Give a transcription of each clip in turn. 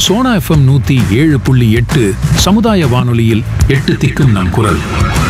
Sona FM நூத்தி ஏழு புள்ளி எட்டு சமுதாய வானொலியில் எட்டு திக்கும் நம் குரல்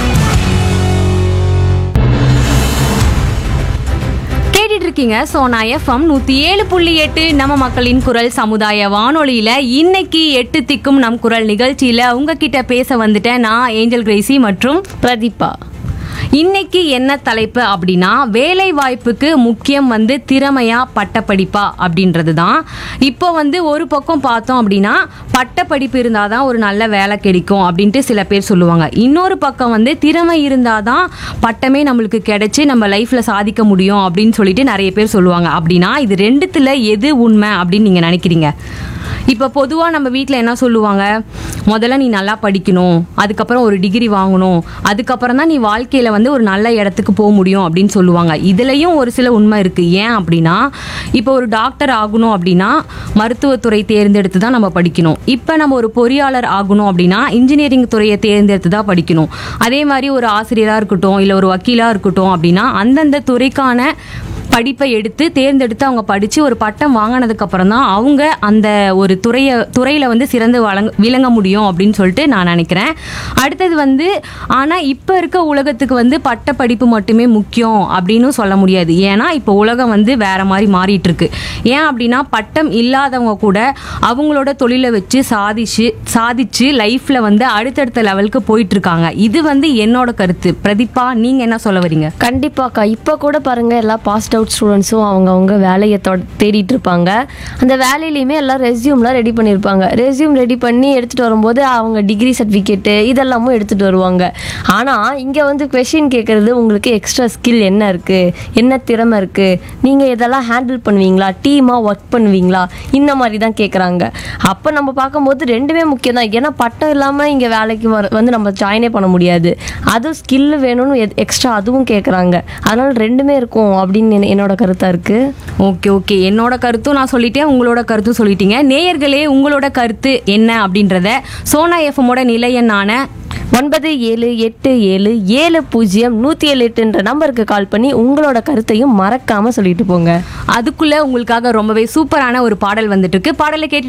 கேட்டுட்டு இருக்கீங்க சோனா எஃப்எம் நூத்தி ஏழு புள்ளி எட்டு நம்ம மக்களின் குரல் சமுதாய வானொலியில இன்னைக்கு எட்டு திக்கும் நம் குரல் நிகழ்ச்சியில உங்ககிட்ட பேச வந்துட்டேன் நான் ஏஞ்சல் கிரேசி மற்றும் பிரதீபா இன்னைக்கு என்ன தலைப்பு அப்படின்னா வேலை வாய்ப்புக்கு முக்கியம் வந்து திறமையா பட்டப்படிப்பா அப்படின்றது தான் இப்போ வந்து ஒரு பக்கம் பார்த்தோம் அப்படின்னா பட்டப்படிப்பு இருந்தால் தான் ஒரு நல்ல வேலை கிடைக்கும் அப்படின்ட்டு சில பேர் சொல்லுவாங்க இன்னொரு பக்கம் வந்து திறமை இருந்தால் தான் பட்டமே நம்மளுக்கு கிடைச்சி நம்ம லைஃப்பில் சாதிக்க முடியும் அப்படின்னு சொல்லிட்டு நிறைய பேர் சொல்லுவாங்க அப்படின்னா இது ரெண்டுத்தில் எது உண்மை அப்படின்னு நீங்கள் நினைக்கிறீங்க இப்போ பொதுவாக நம்ம வீட்டில் என்ன சொல்லுவாங்க முதல்ல நீ நல்லா படிக்கணும் அதுக்கப்புறம் ஒரு டிகிரி வாங்கணும் அதுக்கப்புறம் தான் நீ வாழ்க்கையில் வந்து ஒரு நல்ல இடத்துக்கு போக முடியும் அப்படின்னு சொல்லுவாங்க இதுலேயும் ஒரு சில உண்மை இருக்குது ஏன் அப்படின்னா இப்போ ஒரு டாக்டர் ஆகணும் அப்படின்னா மருத்துவத்துறை தேர்ந்தெடுத்து தான் நம்ம படிக்கணும் இப்போ நம்ம ஒரு பொறியாளர் ஆகணும் அப்படின்னா இன்ஜினியரிங் துறையை தேர்ந்தெடுத்து தான் படிக்கணும் அதே மாதிரி ஒரு ஆசிரியராக இருக்கட்டும் இல்லை ஒரு வக்கீலாக இருக்கட்டும் அப்படின்னா அந்தந்த துறைக்கான படிப்பை எடுத்து தேர்ந்தெடுத்து அவங்க படித்து ஒரு பட்டம் வாங்கினதுக்கு அப்புறம் தான் அவங்க அந்த ஒரு துறையை துறையில் வந்து சிறந்து வழங்க விளங்க முடியும் அப்படின்னு சொல்லிட்டு நான் நினைக்கிறேன் அடுத்தது வந்து ஆனால் இப்போ இருக்க உலகத்துக்கு வந்து பட்ட படிப்பு மட்டுமே முக்கியம் அப்படின்னு சொல்ல முடியாது ஏன்னா இப்போ உலகம் வந்து வேற மாதிரி மாறிட்டு இருக்கு ஏன் அப்படின்னா பட்டம் இல்லாதவங்க கூட அவங்களோட தொழிலை வச்சு சாதிச்சு சாதிச்சு லைஃப்பில் வந்து அடுத்தடுத்த லெவலுக்கு போயிட்டு இருக்காங்க இது வந்து என்னோட கருத்து பிரதீபா நீங்கள் என்ன சொல்ல வரீங்க கண்டிப்பாக்கா இப்போ கூட பாருங்க எல்லா பாஸ்ட் அவுட் ஸ்டூடெண்ட்ஸும் அவங்கவுங்க வேலையை தொ தேடிட்டு இருப்பாங்க அந்த வேலையிலையுமே எல்லாம் ரெஸ்யூம்லாம் ரெடி பண்ணியிருப்பாங்க ரெஸ்யூம் ரெடி பண்ணி எடுத்துகிட்டு வரும்போது அவங்க டிகிரி சர்டிஃபிகேட்டு இதெல்லாமும் எடுத்துகிட்டு வருவாங்க ஆனால் இங்கே வந்து கொஷின் கேட்குறது உங்களுக்கு எக்ஸ்ட்ரா ஸ்கில் என்ன இருக்குது என்ன திறமை இருக்குது நீங்கள் இதெல்லாம் ஹேண்டில் பண்ணுவீங்களா டீமாக ஒர்க் பண்ணுவீங்களா இந்த மாதிரி தான் கேட்குறாங்க அப்போ நம்ம பார்க்கும்போது ரெண்டுமே முக்கியம் தான் ஏன்னா பட்டம் இல்லாமல் இங்கே வேலைக்கு வர வந்து நம்ம ஜாயினே பண்ண முடியாது அதுவும் ஸ்கில் வேணும்னு எக்ஸ்ட்ரா அதுவும் கேட்குறாங்க அதனால ரெண்டுமே இருக்கும் அப்படின்னு என்- என்னோட கருத்தாக இருக்குது ஓகே ஓகே என்னோட கருத்தும் நான் சொல்லிட்டேன் உங்களோட கருத்தும் சொல்லிட்டீங்க நேயர்களே உங்களோட கருத்து என்ன அப்படின்றத சோனா எஃப்எம்மோட நிலையனான ஒன்பது ஏழு எட்டு ஏழு ஏழு பூஜ்ஜியம் நூற்றி ஏழு எட்டுன்ற நம்பருக்கு கால் பண்ணி உங்களோட கருத்தையும் மறக்காமல் சொல்லிட்டு போங்க அதுக்குள்ள உங்களுக்காக ரொம்பவே சூப்பரான ஒரு பாடல் வந்துட்டு இருக்கு பாடலை கேட்டு